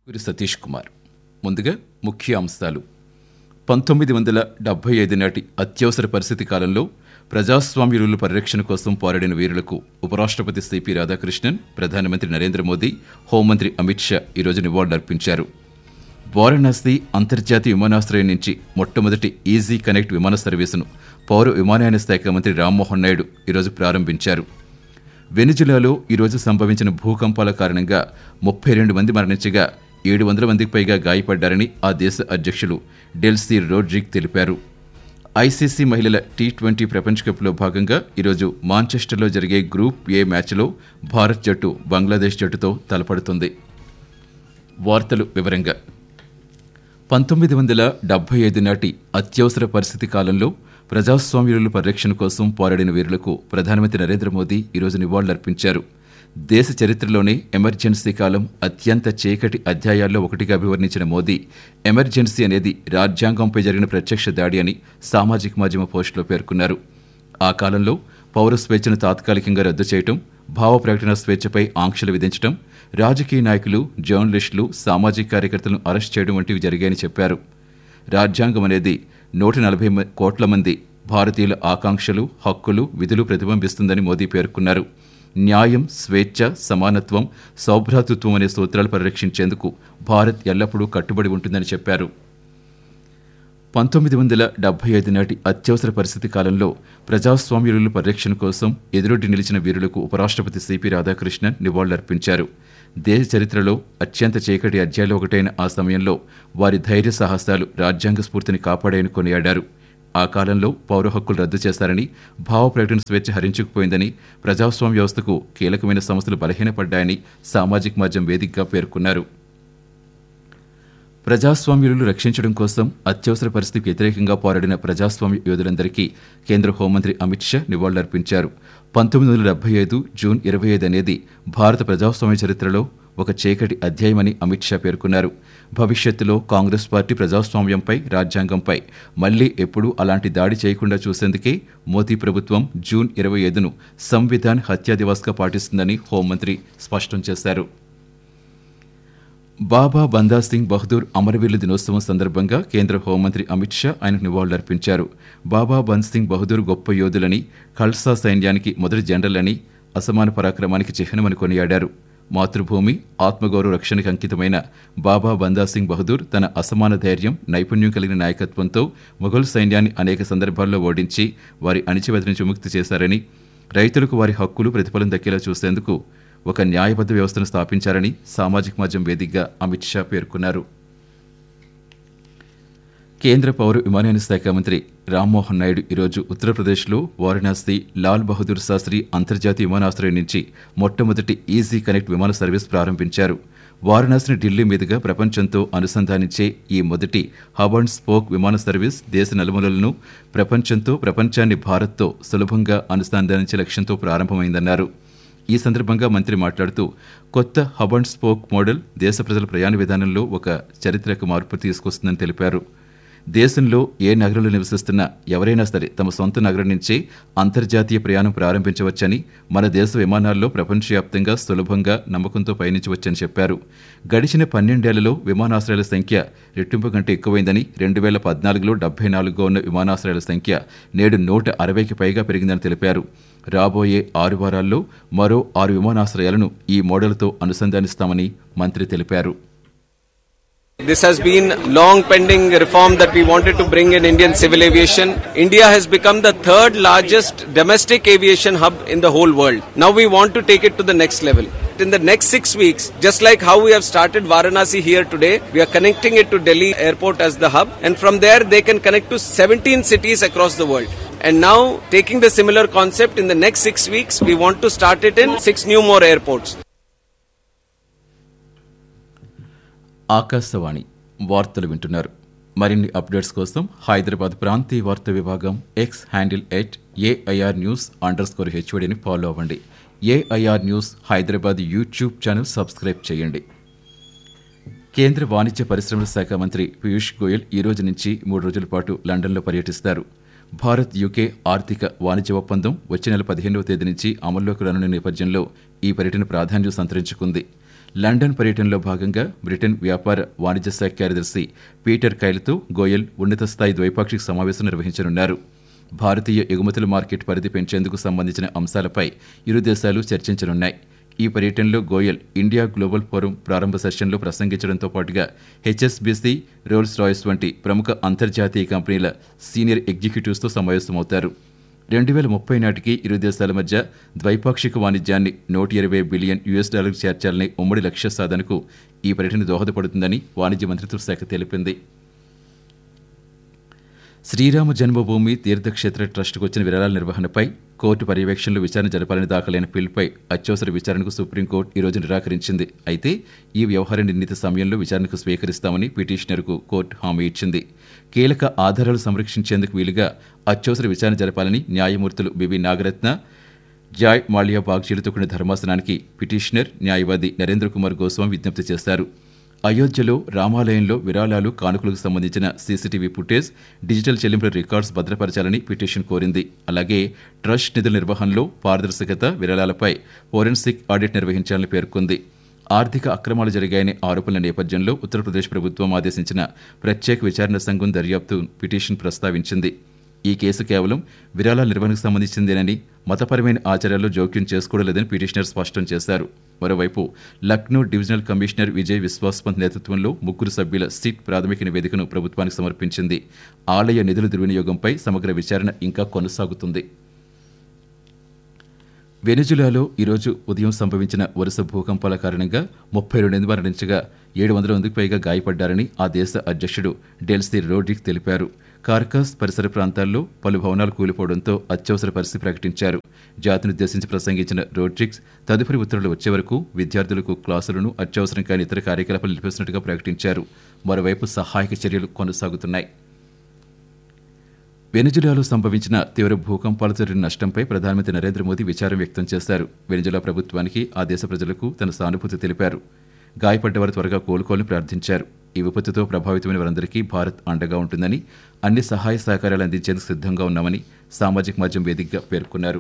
గురి సతీష్ కుమార్ ముందుగా ముఖ్య అంశాలు పంతొమ్మిది వందల డెబ్బై ఐదు నాటి అత్యవసర పరిస్థితి కాలంలో ప్రజాస్వామ్య విలువల పరిరక్షణ కోసం పోరాడిన వీరులకు ఉపరాష్ట్రపతి సిపి రాధాకృష్ణన్ ప్రధానమంత్రి నరేంద్ర మోదీ హోంమంత్రి అమిత్ షా ఈరోజు నివాళులర్పించారు వారణాసి అంతర్జాతీయ విమానాశ్రయం నుంచి మొట్టమొదటి ఈజీ కనెక్ట్ విమాన సర్వీసును పౌర విమానయాన శాఖ మంత్రి రామ్మోహన్ నాయుడు ఈరోజు ప్రారంభించారు వెనిజులాలో ఈరోజు సంభవించిన భూకంపాల కారణంగా ముప్పై రెండు మంది మరణించగా ఏడు వందల మందికి పైగా గాయపడ్డారని ఆ దేశ అధ్యక్షులు డెల్సీ రోడ్రిక్ తెలిపారు ఐసీసీ మహిళల టీ ట్వంటీ ప్రపంచ కప్లో భాగంగా ఈరోజు మాంచెస్టర్లో జరిగే గ్రూప్ ఏ మ్యాచ్లో భారత్ జట్టు బంగ్లాదేశ్ జట్టుతో తలపడుతుంది వార్తలు వివరంగా పంతొమ్మిది వందల డెబ్బై ఐదు నాటి అత్యవసర పరిస్థితి కాలంలో ప్రజాస్వామ్యుల పరిరక్షణ కోసం పోరాడిన వీరులకు ప్రధానమంత్రి నరేంద్ర మోదీ ఈరోజు నివాళులర్పించారు దేశ చరిత్రలోనే ఎమర్జెన్సీ కాలం అత్యంత చీకటి అధ్యాయాల్లో ఒకటిగా అభివర్ణించిన మోదీ ఎమర్జెన్సీ అనేది రాజ్యాంగంపై జరిగిన ప్రత్యక్ష దాడి అని సామాజిక మాధ్యమ పోస్టులో పేర్కొన్నారు ఆ కాలంలో పౌర స్వేచ్ఛను తాత్కాలికంగా రద్దు చేయటం భావ ప్రకటన స్వేచ్ఛపై ఆంక్షలు విధించడం రాజకీయ నాయకులు జర్నలిస్టులు సామాజిక కార్యకర్తలను అరెస్ట్ చేయడం వంటివి జరిగాయని చెప్పారు రాజ్యాంగం అనేది నూట నలభై మ- కోట్ల మంది భారతీయుల ఆకాంక్షలు హక్కులు విధులు ప్రతిబింబిస్తుందని మోదీ పేర్కొన్నారు న్యాయం స్వేచ్ఛ సమానత్వం సౌభ్రాతృత్వం అనే సూత్రాలు పరిరక్షించేందుకు భారత్ ఎల్లప్పుడూ కట్టుబడి ఉంటుందని చెప్పారు పంతొమ్మిది వందల డెబ్బై ఐదు నాటి అత్యవసర పరిస్థితి కాలంలో ప్రజాస్వామ్య విలువల పరిరక్షణ కోసం ఎదురొడ్డి నిలిచిన వీరులకు ఉపరాష్ట్రపతి సిపి రాధాకృష్ణన్ నివాళులర్పించారు దేశ చరిత్రలో అత్యంత చీకటి అధ్యాయంలో ఒకటైన ఆ సమయంలో వారి ధైర్య సాహసాలు రాజ్యాంగ స్ఫూర్తిని కాపాడాయని కొనియాడారు ఆ కాలంలో పౌర హక్కులు రద్దు చేశారని భావ ప్రకటన స్వేచ్ఛ హరించుకుపోయిందని ప్రజాస్వామ్య వ్యవస్థకు కీలకమైన సంస్థలు బలహీనపడ్డాయని సామాజిక మాధ్యమం వేదికగా పేర్కొన్నారు ప్రజాస్వామ్యులు రక్షించడం కోసం అత్యవసర పరిస్థితికి వ్యతిరేకంగా పోరాడిన ప్రజాస్వామ్య యోధులందరికీ కేంద్ర హోంమంత్రి అమిత్ షా నివాళులర్పించారు పంతొమ్మిది వందల డెబ్బై ఐదు జూన్ ఇరవై ఐదు అనేది భారత ప్రజాస్వామ్య చరిత్రలో ఒక చీకటి అధ్యాయమని అమిత్ షా పేర్కొన్నారు భవిష్యత్తులో కాంగ్రెస్ పార్టీ ప్రజాస్వామ్యంపై రాజ్యాంగంపై మళ్లీ ఎప్పుడూ అలాంటి దాడి చేయకుండా చూసేందుకే మోదీ ప్రభుత్వం జూన్ ఇరవై ఐదును సంవిధాన్ హత్యా దివాస్గా పాటిస్తుందని హోంమంత్రి స్పష్టం చేశారు బాబా బందా సింగ్ బహదూర్ అమరవీరుల దినోత్సవం సందర్భంగా కేంద్ర హోంమంత్రి అమిత్ షా ఆయనకు నివాళులర్పించారు బాబా బంద్ సింగ్ బహదూర్ గొప్ప యోధులని ఖల్సా సైన్యానికి మొదటి జనరల్ అని అసమాన పరాక్రమానికి చిహ్నమని కొనియాడారు మాతృభూమి ఆత్మగౌరవ రక్షణకు అంకితమైన బాబా బందా సింగ్ బహదూర్ తన అసమాన ధైర్యం నైపుణ్యం కలిగిన నాయకత్వంతో మొఘల్ సైన్యాన్ని అనేక సందర్భాల్లో ఓడించి వారి అణిచివేత నుంచి విముక్తి చేశారని రైతులకు వారి హక్కులు ప్రతిఫలం దక్కేలా చూసేందుకు ఒక న్యాయబద్ధ వ్యవస్థను స్థాపించారని సామాజిక మాధ్యమం వేదికగా అమిత్ షా పేర్కొన్నారు కేంద్ర పౌర విమానయాన శాఖ మంత్రి రామ్మోహన్ నాయుడు ఈరోజు ఉత్తరప్రదేశ్లో వారణాసి లాల్ బహదూర్ శాస్త్రి అంతర్జాతీయ విమానాశ్రయం నుంచి మొట్టమొదటి ఈజీ కనెక్ట్ విమాన సర్వీస్ ప్రారంభించారు వారణాసిని ఢిల్లీ మీదుగా ప్రపంచంతో అనుసంధానించే ఈ మొదటి హబ్ అండ్ స్పోక్ విమాన సర్వీస్ దేశ నలుమూలలను ప్రపంచంతో ప్రపంచాన్ని భారత్తో సులభంగా అనుసంధానించే లక్ష్యంతో ప్రారంభమైందన్నారు ఈ సందర్భంగా మంత్రి మాట్లాడుతూ కొత్త హబ్ అండ్ స్పోక్ మోడల్ దేశ ప్రజల ప్రయాణ విధానంలో ఒక చారిత్రక మార్పు తీసుకొస్తుందని తెలిపారు దేశంలో ఏ నగరంలో నివసిస్తున్నా ఎవరైనా సరే తమ సొంత నగరం నుంచే అంతర్జాతీయ ప్రయాణం ప్రారంభించవచ్చని మన దేశ విమానాల్లో ప్రపంచవ్యాప్తంగా సులభంగా నమ్మకంతో పయనించవచ్చని చెప్పారు గడిచిన పన్నెండేళ్లలో విమానాశ్రయాల సంఖ్య రెట్టింపు కంటే ఎక్కువైందని రెండు వేల పద్నాలుగులో డెబ్బై నాలుగుగా ఉన్న విమానాశ్రయాల సంఖ్య నేడు నూట అరవైకి పైగా పెరిగిందని తెలిపారు రాబోయే ఆరు వారాల్లో మరో ఆరు విమానాశ్రయాలను ఈ మోడల్తో అనుసంధానిస్తామని మంత్రి తెలిపారు This has been long pending reform that we wanted to bring in Indian civil aviation. India has become the third largest domestic aviation hub in the whole world. Now we want to take it to the next level. In the next six weeks, just like how we have started Varanasi here today, we are connecting it to Delhi airport as the hub and from there they can connect to 17 cities across the world. And now taking the similar concept in the next six weeks, we want to start it in six new more airports. Akashvani వార్తలు వింటున్నారు మరిన్ని updates కోసం హైదరాబాద్ ప్రాంతీయ వార్తా విభాగం X handle at AIR news underscore హెచ్ఓడిని follow అవ్వండి AIR news Hyderabad YouTube channel subscribe చేయండి కేంద్ర వాణిజ్య పరిశ్రమల శాఖ మంత్రి పీయూష్ గోయల్ ఈ రోజు నుంచి మూడు రోజుల పాటు లండన్లో పర్యటిస్తారు భారత్ యూకే ఆర్థిక వాణిజ్య ఒప్పందం వచ్చే నెల పదిహేనవ తేదీ నుంచి అమల్లోకి రానున్న నేపథ్యంలో ఈ పర్యటన ప్రాధాన్యం సంతరించుకుంది లండన్ పర్యటనలో భాగంగా బ్రిటన్ వ్యాపార వాణిజ్య శాఖ కార్యదర్శి పీటర్ కైల్తో గోయల్ ఉన్నత స్థాయి ద్వైపాక్షిక సమావేశం నిర్వహించనున్నారు భారతీయ ఎగుమతుల మార్కెట్ పరిధి పెంచేందుకు సంబంధించిన అంశాలపై ఇరు దేశాలు చర్చించనున్నాయి ఈ పర్యటనలో గోయల్ ఇండియా గ్లోబల్ ఫోరం ప్రారంభ సెషన్లో ప్రసంగించడంతో పాటుగా హెచ్ఎస్బీసీ రోల్స్ రాయ్స్ వంటి ప్రముఖ అంతర్జాతీయ కంపెనీల సీనియర్ ఎగ్జిక్యూటివ్స్తో సమావేశమవుతారు రెండు వేల ముప్పై నాటికి ఇరు దేశాల మధ్య ద్వైపాక్షిక వాణిజ్యాన్ని నూట ఇరవై బిలియన్ యుఎస్ డాలర్కు చేర్చాలనే ఉమ్మడి లక్ష్య సాధనకు ఈ పర్యటన దోహదపడుతుందని వాణిజ్య మంత్రిత్వ శాఖ తెలిపింది శ్రీరామ జన్మభూమి తీర్థక్షేత్ర ట్రస్టుకు వచ్చిన విరాళాల నిర్వహణపై కోర్టు పర్యవేక్షణలో విచారణ జరపాలని దాఖలైన పిల్పై అత్యవసర విచారణకు సుప్రీంకోర్టు ఈ రోజు నిరాకరించింది అయితే ఈ వ్యవహార నిర్ణీత సమయంలో విచారణకు స్వీకరిస్తామని పిటిషనర్కు కోర్టు హామీ ఇచ్చింది కీలక ఆధారాలు సంరక్షించేందుకు వీలుగా అత్యవసర విచారణ జరపాలని న్యాయమూర్తులు బిబి నాగరత్న జాయ్ మాల్యా బాగ్చీలతో కూడిన ధర్మాసనానికి పిటిషనర్ న్యాయవాది నరేంద్ర కుమార్ గోస్వామి విజ్ఞప్తి చేశారు అయోధ్యలో రామాలయంలో విరాళాలు కానుకలకు సంబంధించిన సీసీటీవీ ఫుటేజ్ డిజిటల్ చెల్లింపుల రికార్డ్స్ భద్రపరచాలని పిటిషన్ కోరింది అలాగే ట్రస్ట్ నిధుల నిర్వహణలో పారదర్శకత విరాళాలపై ఫోరెన్సిక్ ఆడిట్ నిర్వహించాలని పేర్కొంది ఆర్థిక అక్రమాలు జరిగాయనే ఆరోపణల నేపథ్యంలో ఉత్తరప్రదేశ్ ప్రభుత్వం ఆదేశించిన ప్రత్యేక విచారణ సంఘం దర్యాప్తు పిటిషన్ ప్రస్తావించింది ఈ కేసు కేవలం విరాళాల నిర్వహణకు సంబంధించిందేనని మతపరమైన ఆచారాల్లో జోక్యం చేసుకోవలేదని పిటిషనర్ స్పష్టం చేశారు మరోవైపు లక్నో డివిజనల్ కమిషనర్ విజయ్ విశ్వాస్ పంత్ నేతృత్వంలో ముగ్గురు సభ్యుల సిట్ ప్రాథమిక నివేదికను ప్రభుత్వానికి సమర్పించింది ఆలయ నిధుల దుర్వినియోగంపై సమగ్ర విచారణ ఇంకా కొనసాగుతుంది వెనుజులాలో ఈరోజు ఉదయం సంభవించిన వరుస భూకంపాల కారణంగా ముప్పై రెండు మంది మరణించగా ఏడు వందల మందికి పైగా గాయపడ్డారని ఆ దేశ అధ్యక్షుడు డెల్సీ రోడ్రిక్ తెలిపారు కార్కాస్ పరిసర ప్రాంతాల్లో పలు భవనాలు కూలిపోవడంతో అత్యవసర పరిస్థితి ప్రకటించారు జాతినుద్దేశించి ప్రసంగించిన రోడ్రిక్స్ తదుపరి ఉత్తర్వులు వచ్చే వరకు విద్యార్థులకు క్లాసులను అత్యవసరం కాని ఇతర కార్యకలాపాలు నిలిపేసినట్టుగా ప్రకటించారు మరోవైపు సహాయక చర్యలు కొనసాగుతున్నాయి వెనుజులాలో సంభవించిన తీవ్ర భూకంపాలు జరిగిన నష్టంపై ప్రధానమంత్రి నరేంద్ర మోదీ విచారం వ్యక్తం చేశారు వెనుజులా ప్రభుత్వానికి ఆ దేశ ప్రజలకు తన సానుభూతి తెలిపారు గాయపడ్డవారు త్వరగా కోలుకోవాలని ప్రార్థించారు ఈ విపత్తుతో ప్రభావితమైన వారందరికీ భారత్ అండగా ఉంటుందని అన్ని సహాయ సహకారాలు అందించేందుకు సిద్ధంగా ఉన్నామని సామాజిక మాధ్యమం వేదికగా పేర్కొన్నారు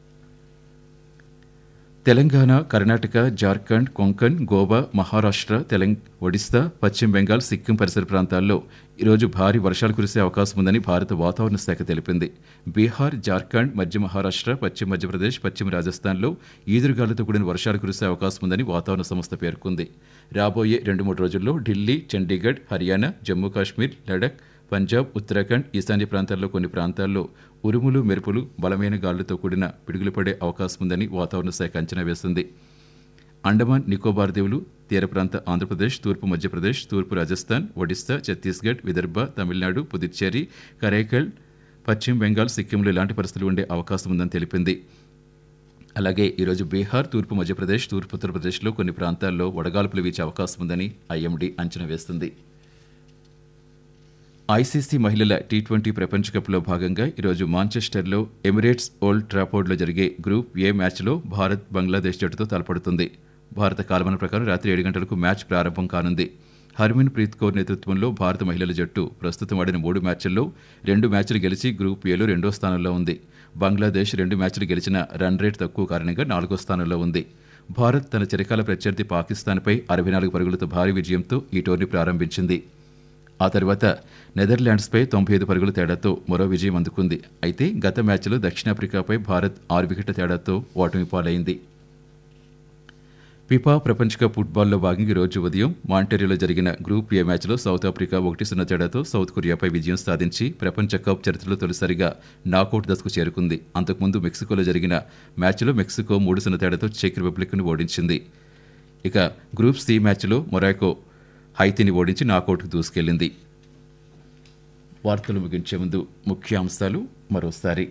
తెలంగాణ కర్ణాటక జార్ఖండ్ కొంకణ్ గోవా మహారాష్ట్ర తెలంగ ఒడిశా పశ్చిమ బెంగాల్ సిక్కిం పరిసర ప్రాంతాల్లో ఈరోజు భారీ వర్షాలు కురిసే అవకాశం ఉందని భారత వాతావరణ శాఖ తెలిపింది బీహార్ జార్ఖండ్ మధ్య మహారాష్ట్ర పశ్చిమ మధ్యప్రదేశ్ పశ్చిమ రాజస్థాన్లో ఈదురుగాలులతో కూడిన వర్షాలు కురిసే అవకాశం ఉందని వాతావరణ సంస్థ పేర్కొంది రాబోయే రెండు మూడు రోజుల్లో ఢిల్లీ చండీగఢ్ హర్యానా జమ్మూ కాశ్మీర్ లడఖ్ పంజాబ్ ఉత్తరాఖండ్ ఈశాన్య ప్రాంతాల్లో కొన్ని ప్రాంతాల్లో ఉరుములు మెరుపులు బలమైన గాలులతో కూడిన పిడుగులు పడే అవకాశం ఉందని వాతావరణ శాఖ అంచనా వేసింది అండమాన్ నికోబార్ దీవులు తీర ప్రాంత ఆంధ్రప్రదేశ్ తూర్పు మధ్యప్రదేశ్ తూర్పు రాజస్థాన్ ఒడిశా ఛత్తీస్గఢ్ విదర్భ తమిళనాడు పుదుచ్చేరి కరైకల్ పశ్చిమ బెంగాల్ సిక్కింలో ఇలాంటి పరిస్థితులు ఉండే అవకాశం ఉందని తెలిపింది అలాగే ఈరోజు బీహార్ తూర్పు మధ్యప్రదేశ్ తూర్పు ఉత్తరప్రదేశ్లో కొన్ని ప్రాంతాల్లో వడగాల్పులు వీచే అవకాశం ఉందని ఐఎండీ అంచనా వేస్తుంది ఐసీసీ మహిళల టీ ట్వంటీ ప్రపంచ కప్లో భాగంగా ఈరోజు మాంచెస్టర్లో ఎమిరేట్స్ ఓల్డ్ ట్రాపోర్డ్లో జరిగే గ్రూప్ ఏ మ్యాచ్లో భారత్ బంగ్లాదేశ్ జట్టుతో తలపడుతుంది భారత కాలమాన ప్రకారం రాత్రి ఏడు గంటలకు మ్యాచ్ ప్రారంభం కానుంది హర్మన్ ప్రీత్ కౌర్ నేతృత్వంలో భారత మహిళల జట్టు ప్రస్తుతం ఆడిన మూడు మ్యాచ్ల్లో రెండు మ్యాచ్లు గెలిచి గ్రూప్ ఏలో రెండో స్థానంలో ఉంది బంగ్లాదేశ్ రెండు మ్యాచ్లు గెలిచిన రన్ రేట్ తక్కువ కారణంగా నాలుగో స్థానంలో ఉంది భారత్ తన చిరకాల ప్రత్యర్థి పాకిస్తాన్పై అరవై నాలుగు పరుగులతో భారీ విజయంతో ఈ టోర్నీ ప్రారంభించింది ఆ తర్వాత నెదర్లాండ్స్పై తొంభై ఐదు పరుగుల తేడాతో మరో విజయం అందుకుంది అయితే గత మ్యాచ్లో దక్షిణాఫ్రికాపై భారత్ ఆరు వికెట్ల తేడాతో ఓటమి పాలైంది ఫిఫా ప్రపంచ కప్ ఫుట్బాల్లో భాగంగా ఈ రోజు ఉదయం మాంటెరియోలో జరిగిన గ్రూప్ ఏ మ్యాచ్లో సౌత్ ఆఫ్రికా ఒకటి సున్నా తేడాతో సౌత్ కొరియాపై విజయం సాధించి ప్రపంచ కప్ చరిత్రలో తొలిసారిగా నాకౌట్ దశకు చేరుకుంది అంతకుముందు మెక్సికోలో జరిగిన మ్యాచ్లో మెక్సికో మూడు సున్నా తేడాతో చెక్ రిపబ్లిక్ను ఓడించింది ఇక గ్రూప్ సి మ్యాచ్లో మొరాకో హైతీని ఓడించి నాకౌట్కు దూసుకెళ్లింది వార్తలు ముగించే ముందు ముఖ్యాంశాలు మరోసారి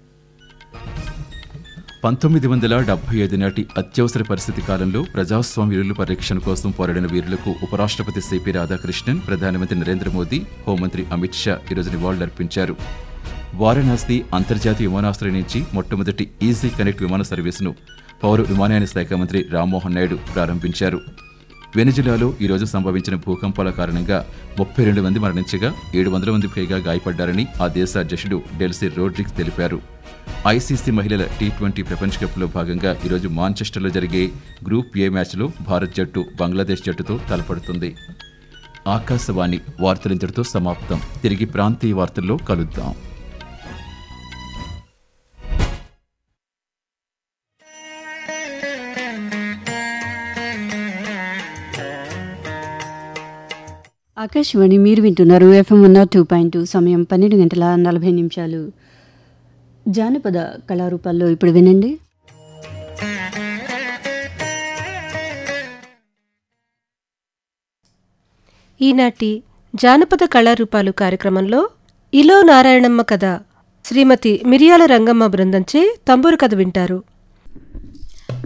పంతొమ్మిది వందల డెబ్బై ఐదు నాటి అత్యవసర పరిస్థితి కాలంలో ప్రజాస్వామ్య విలువల పరిరక్షణ కోసం పోరాడిన వీరులకు ఉపరాష్ట్రపతి సిపి రాధాకృష్ణన్ ప్రధానమంత్రి నరేంద్ర మోదీ హోంమంత్రి అమిత్ షా ఈరోజు నివాళులర్పించారు వారణాసి అంతర్జాతీయ విమానాశ్రయం నుంచి మొట్టమొదటి ఈజీ కనెక్ట్ విమాన సర్వీసును పౌర విమానయాన శాఖ మంత్రి రామ్మోహన్ నాయుడు ప్రారంభించారు వెనిజులాలో ఈరోజు సంభవించిన భూకంపాల కారణంగా ముప్పై రెండు మంది మరణించగా ఏడు వందల మంది పైగా గాయపడ్డారని ఆ దేశ అధ్యక్షుడు డెల్సీ రోడ్రిక్స్ తెలిపారు ఐసీసీ మహిళల టీ ట్వంటీ ప్రపంచ కప్లో భాగంగా ఈరోజు మాంచెస్టర్లో జరిగే గ్రూప్ ఏ మ్యాచ్లో భారత్ జట్టు బంగ్లాదేశ్ జట్టుతో తలపడుతుంది ఆకాశవాణి వార్తలింతటితో సమాప్తం తిరిగి ప్రాంతీయ వార్తల్లో కలుద్దాం ఆకాశవాణి మీరు వింటున్నారు FM one two point two సమయం పన్నెండు గంటల నలభై నిమిషాలు జానపద కళారూపాల్లో ఇప్పుడు వినండి ఈనాటి జానపద కళారూపాలు కార్యక్రమంలో ఇలో నారాయణమ్మ కథ శ్రీమతి మిరియాల రంగమ్మ బృందంచే తంబూరు కథ వింటారు